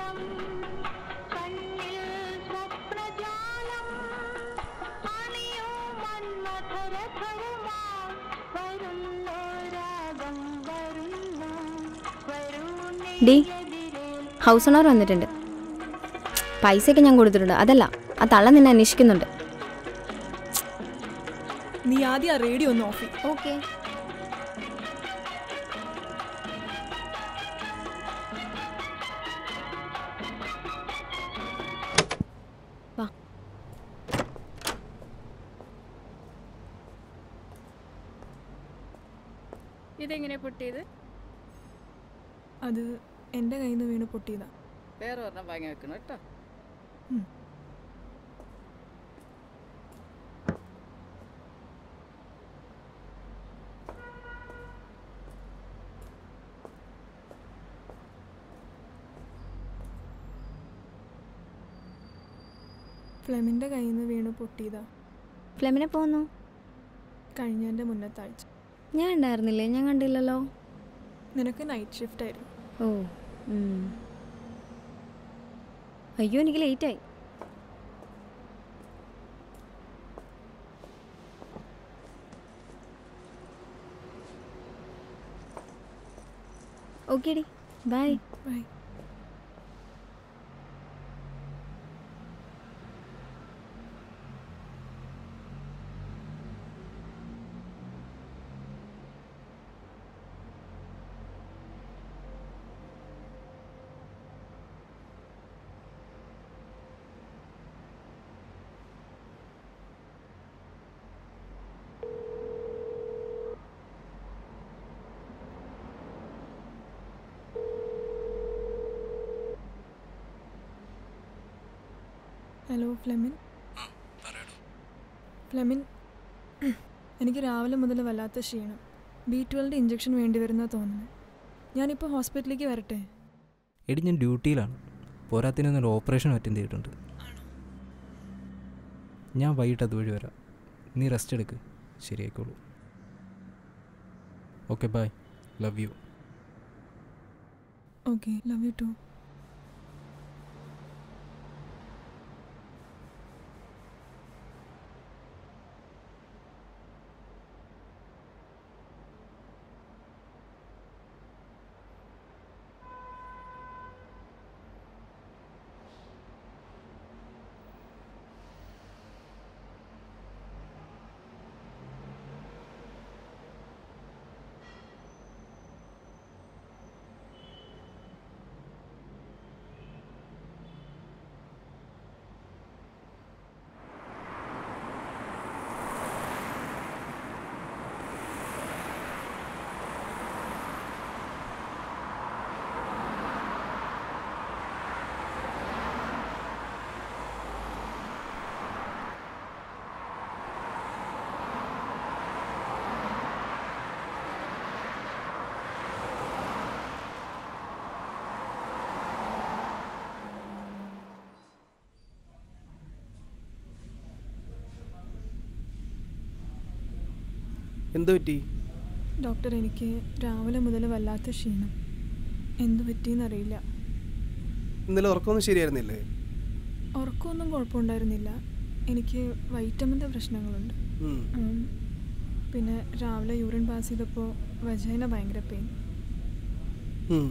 സ്വപ്നം കണ്ണിൽ സ്വപ്നജാലം അണിയോ മന്മഥരധരമാ വരുന്നോ രാഗം വരുന്നു വരൂ ഡി നെയ്യതിരേൽ ഹൗസ് ഓണർ വന്നിട്ടുണ്ട് പൈസയൊക്കെ ഞാൻ കൊടുത്തിട്ടുണ്ട് അതല്ല ആ തള്ള നിന്നെ അന്വേഷിക്കുന്നുണ്ട് നീ ആദ്യം ആ റേഡിയോ ഒന്ന് ഓഫ് ചെയ്യ്. ഓക്കെ വാ ഇതെങ്ങനെ പൊട്ടിയത് അത് എൻ്റെ കയ്യിൽ നിന്ന് വീണ് പൊട്ടിയതാ വേറെ ഒരെണ്ണം വാങ്ങി വെക്കണം കേട്ടോ ഉം. ഫ്ലെമിൻ്റെ കയ്യിൽ നിന്ന് വീണ് പൊട്ടിയതാ ഫ്ലെമിനെ പോന്നു കഴിഞ്ഞതിൻ്റെ മുന്നത്തെ ആഴ്ച ഞാൻ ഉണ്ടായിരുന്നില്ലേ ഞാൻ കണ്ടില്ലല്ലോ നിനക്ക് നൈറ്റ് ഷിഫ്റ്റ് ആയിരുന്നു ഓ ഉം. അയ്യോ എനിക്ക് ലേറ്റായി ഓക്കെ ഡി ബൈ ബൈ ഹലോ ഫ്ലെമിൻ ഫ്ലെമിൻ എനിക്ക് രാവിലെ മുതൽ വല്ലാത്ത ക്ഷീണം ബി ട്വൽവിൻ്റെ ഇഞ്ചക്ഷൻ വേണ്ടി വരുന്ന തോന്നുന്നു ഞാനിപ്പോൾ ഹോസ്പിറ്റലിലേക്ക് വരട്ടെ എടി ഞാൻ ഡ്യൂട്ടിയിലാണ് പോരാത്തിനൊന്നൊരു ഓപ്പറേഷൻ അറ്റൻഡ് ചെയ്തിട്ടുണ്ട് ഞാൻ വൈകിട്ട് അതുവഴി വരാം നീ റെസ്റ്റ് എടുക്ക് ശരിയായിക്കോളൂ okay bye love you okay love you too എന്ത് പറ്റി ഡോക്ടർ എനിക്ക് രാവിലെ മുതൽ വല്ലാത്ത ക്ഷീണം എന്തു പറ്റിയെന്നറിയില്ല ഇന്നലെ ഉറക്കമൊന്നും ശരിയായിരുന്നില്ലേ ഉറക്കമൊന്നും കുഴപ്പമുണ്ടായിരുന്നില്ല എനിക്ക് വൈറ്റമിൻ്റെ പ്രശ്നങ്ങളുണ്ട് ഉം. ഉം. പിന്നെ രാവിലെ യൂറിൻ പാസ് ചെയ്തപ്പോൾ വജൈന ഭയങ്കര പെയിൻ ഉം.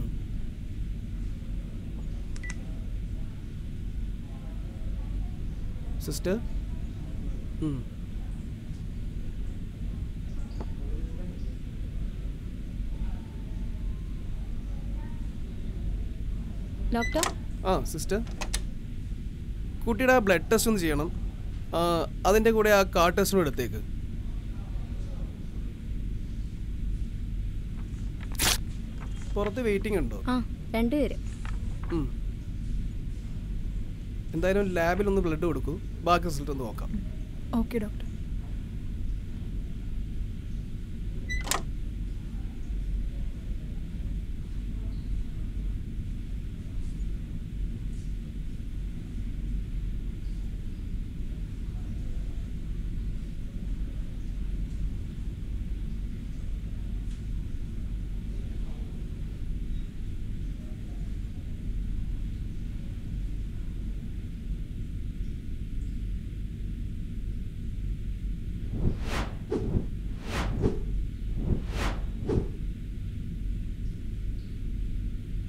സിസ്റ്റർ ഉം. ഡോക്ടർ ആ സിസ്റ്റർ കുട്ടിയുടെ ആ ബ്ലഡ് ടെസ്റ്റ് ഒന്ന് ചെയ്യണം ആ, അതിൻ്റെ കൂടെ ആ കാർ ടെസ്റ്റും എടുത്തേക്ക് പുറത്ത് വെയിറ്റിംഗ് ഉണ്ടോ ആ രണ്ടുപേര് ഉം. എന്തായാലും ലാബിൽ ഒന്ന് ബ്ലഡ് കൊടുക്കൂ ബാക്കി റിസൾട്ട് ഒന്ന് നോക്കാം ഓക്കെ ഡോക്ടർ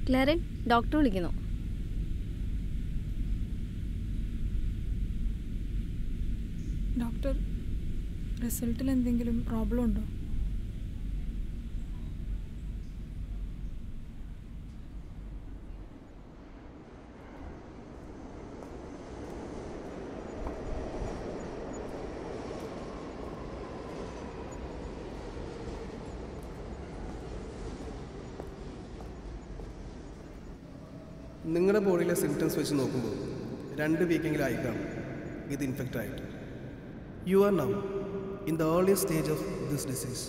ക്ലാരൻ ഡോക്ടർ വിളിക്കുന്നു ഡോക്ടർ റിസൾട്ടിൽ എന്തെങ്കിലും പ്രോബ്ലം ഉണ്ടോ നിങ്ങളുടെ ബോഡിയിലെ സിംറ്റംസ് വെച്ച് നോക്കുമ്പോൾ രണ്ട് വീക്കെങ്കിലും ആയി കാണും ഇത് ഇൻഫെക്റ്റ് ആയിട്ട് you are now in the early stage of this disease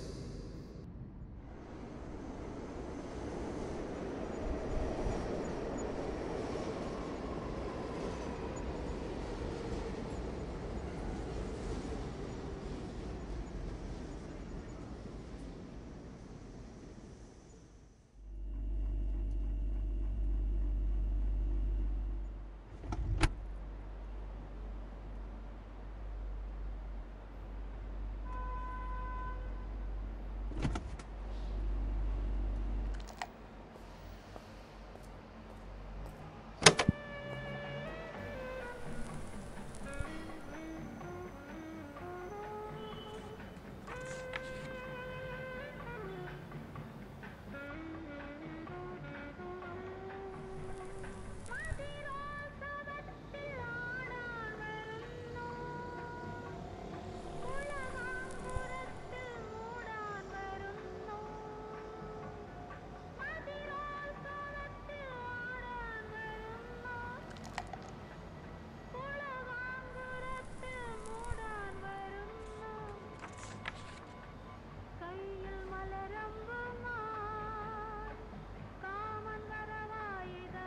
കയ്യിൽ മലരമ്പുമായി കാമൻ വരവായിതാ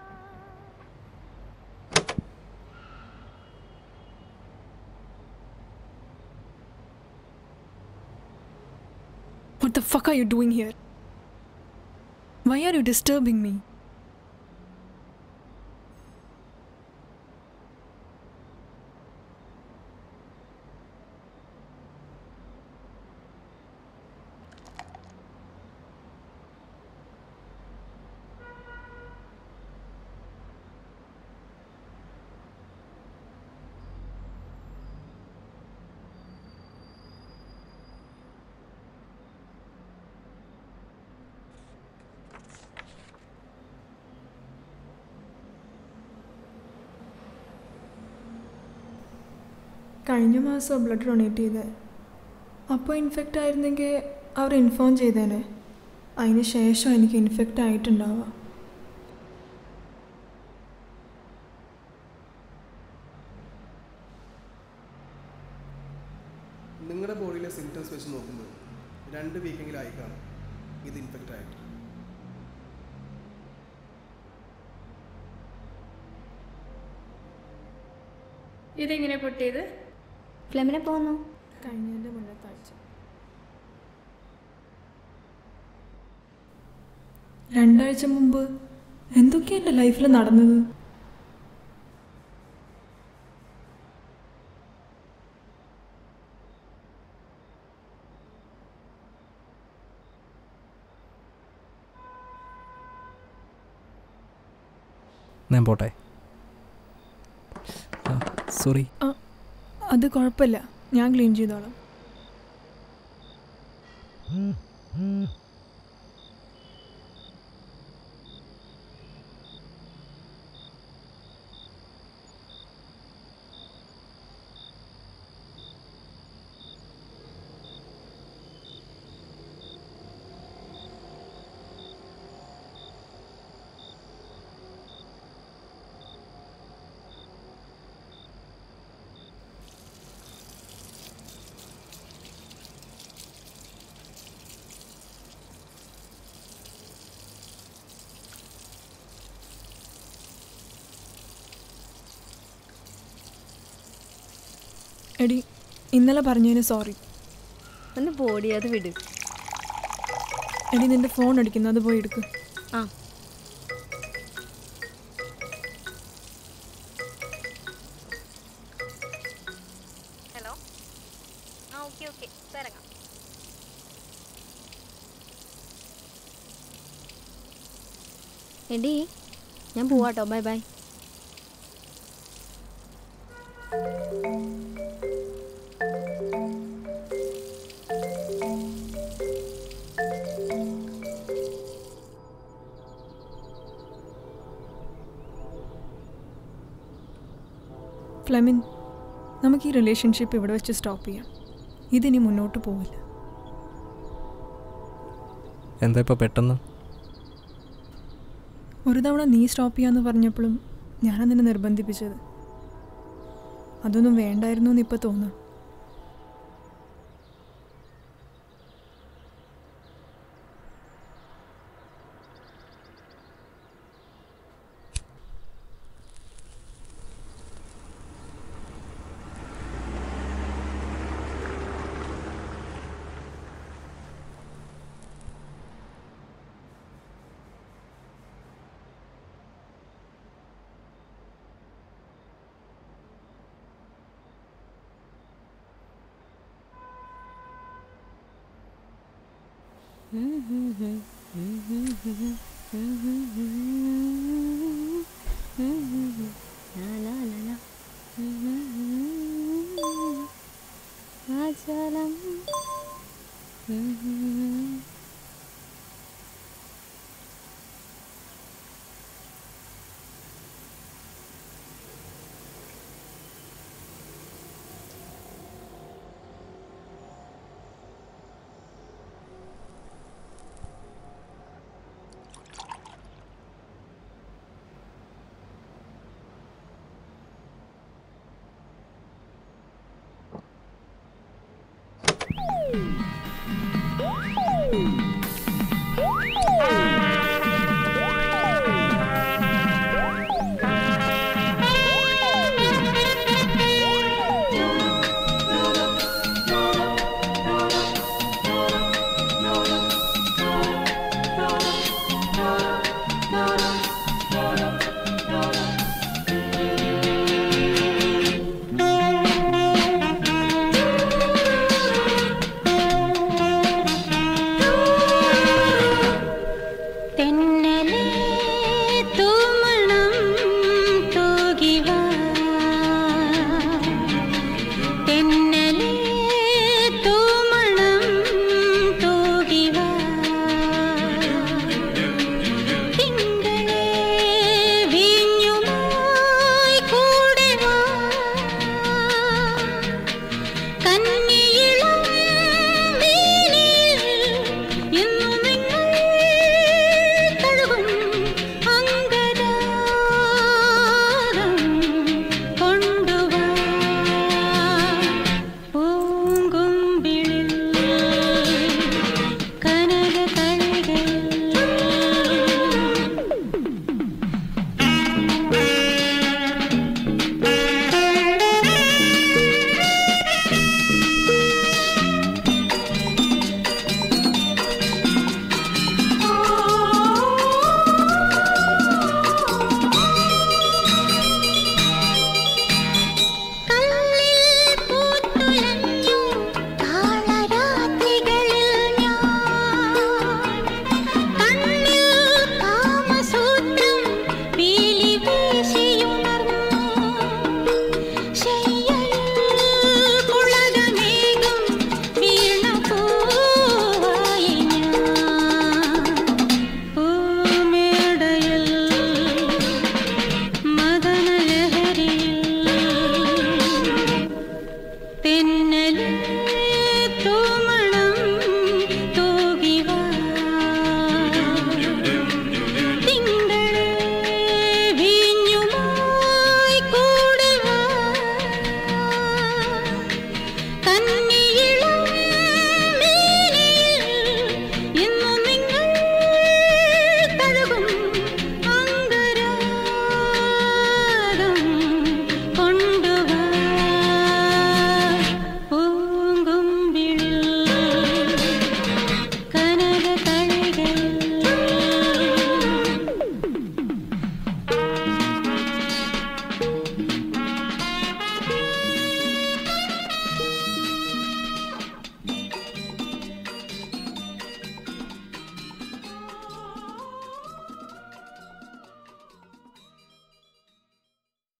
What the fuck are you doing here? Why are you disturbing me? കഴിഞ്ഞ മാസം ബ്ലഡ് ഡൊണേറ്റ് ചെയ്തേ അപ്പോൾ ഇൻഫെക്റ്റ് ആയിരുന്നെങ്കിൽ അവർ ഇൻഫോം ചെയ്തേനെ അതിന് ശേഷം എനിക്ക് ഇൻഫെക്റ്റ് ആയിട്ടുണ്ടാവുക നിങ്ങളുടെ ബോഡിയിലെ സിംറ്റംസ് വെച്ച് നോക്കുമ്പോൾ രണ്ട് വീക്കെങ്കിലും ആയി കാണും ഇത് ഇൻഫെക്റ്റ് ആയിട്ട് ഇതെങ്ങനെ പൊട്ടിയത് ഫ്ലെമിനെ പോകുന്നു കഴിഞ്ഞതിൻ്റെ മുന്നത്തെ ആഴ്ച രണ്ടാഴ്ച മുമ്പ് എന്തൊക്കെയാ എൻ്റെ ലൈഫിൽ നടന്നത് ഞാൻ പോട്ടെ സോറി അത് കുഴപ്പമില്ല ഞാൻ ക്ലീൻ ചെയ്തോളാം എടി ഇന്നലെ പറഞ്ഞതിന് സോറി ഒന്ന് പോടി അത് വിട് എടി നിന്റെ ഫോൺ അടിക്കുന്നു അത് പോയി എടുക്ക് ആ ഹലോ ആ ഓക്കെ ഓക്കെ ഇറങ്ങാം എടി ഞാൻ പോവാട്ടോ ബൈ ബൈ ഫ്ലെമിൻ നമുക്ക് ഈ റിലേഷൻഷിപ്പ് ഇവിടെ വെച്ച് സ്റ്റോപ്പ് ചെയ്യാം ഇതിനി മുന്നോട്ട് പോവില്ല എന്താ ഇപ്പോൾ പെട്ടെന്ന് ഒരു തവണ നീ സ്റ്റോപ്പ് ചെയ്യാന്ന് പറഞ്ഞപ്പോഴും ഞാൻ നിന്നെ നിർബന്ധിപ്പിച്ചത് അതൊന്നും വേണ്ടായിരുന്നു എന്ന് ഇപ്പോൾ തോന്നാം അചലം